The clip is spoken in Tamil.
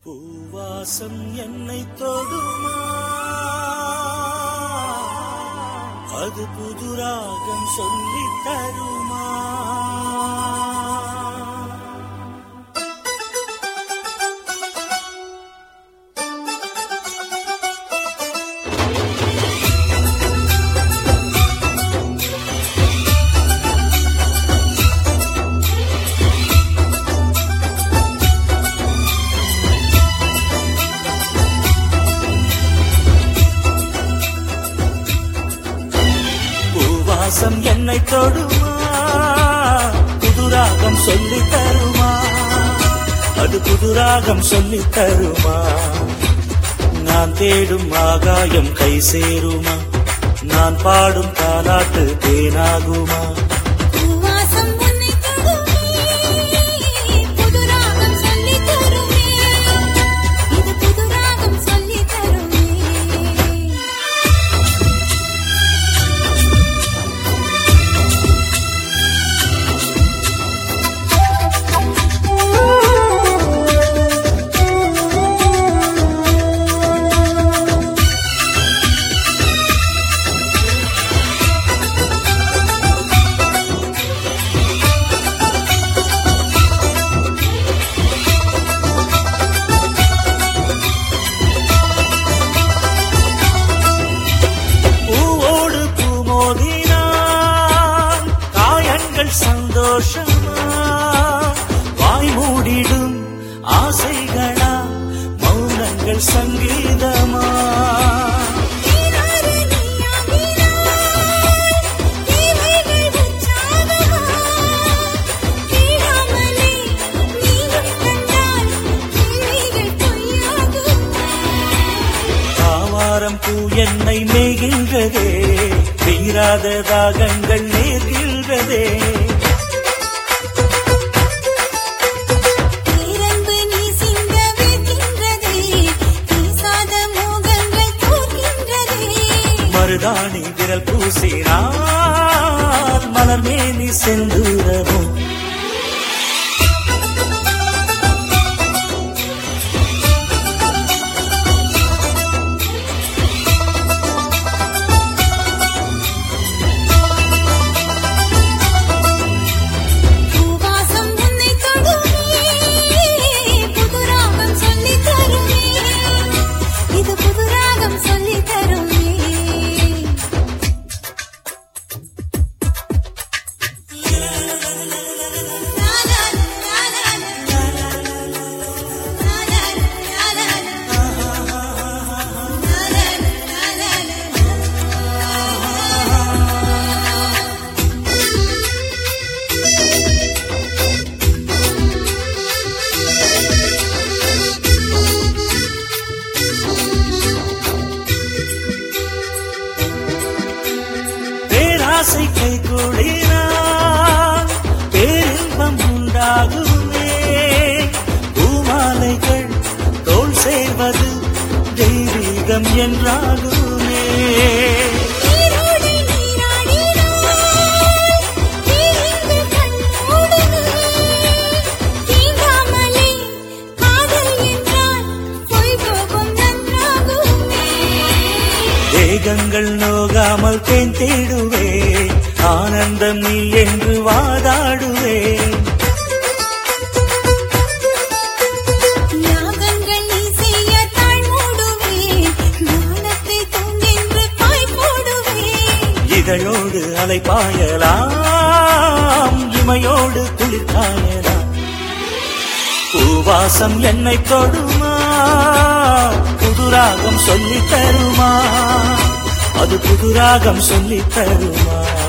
பூவாசம் என்னை தொடுமா அது புதுராகம் சொல்லித் தருமா பூவாசம் என்னை தொடுமா புதுராகம் சொல்லித் தருமா அது புதுராகம் சொல்லித் தருமா நான் தேடும் ஆகாயம் கை சேருமா நான் பாடும் தாலாட்டு தேனாகுமா பூவாசம் உன்னை தொடுமே புது ராகம் சொல்லி தருமே இது புது ராகம் சொல்லி தருமே பூவோடு பூமோதினான் காயங்கள் சந்தோஷமா வாய் மூடிடும் ஆசைகளா மௌனங்கள் சங்கீதமா நீராறு நீயாகினாய் தேவைகள் உற்சாகமா கேளாமலே நீயும் கண்டால் கேள்விகள் பொய்யாகுமா தாவாரம் பூ என்னை மேய்கின்றதே தீராத தாகங்கள் நேர்கின்றதே பேரன்பு நீ சிந்த வைக்கின்றதே பேசாத மோகங்கள் தோற்கின்றதே மருதாணி விரல் பூசினார் மலர் மேனி செந்துரவும் பூவாசம் உன்னை தொடுமே புது ராகம் சொல்லி தருமே இது புது ராகம் சொல்லி தருமே பேராசை கை கூடினான் பேரின்பம் உண்டாகுமே பூமாலைகள் தோல் சேர்வது தெய்வீகம் என்றாகுமே நீரோடி நீராடினாய் நீரிந்து கண்ணோடுது தீண்டாமலே காதல் என்றால் பொய் போகும் நன்றாகுமே தேகங்கள் நோகாமல் தேன் தேடுவே ஆனந்தம் நீ என்று வாதாடுவே யாகங்கள் நீ செய்ய தாழ் மூடுவேன் ஞானத்தை தூங்கென்று பாய் போடுவேன் இதழோடு அலைப்பாயலாம் இமையோடு குளிர்காயலாம் பூவாசம் என்னை தொடுமா புதுராகம் சொல்லித் தருமா அது புதுராகம் சொல்லித் தருமா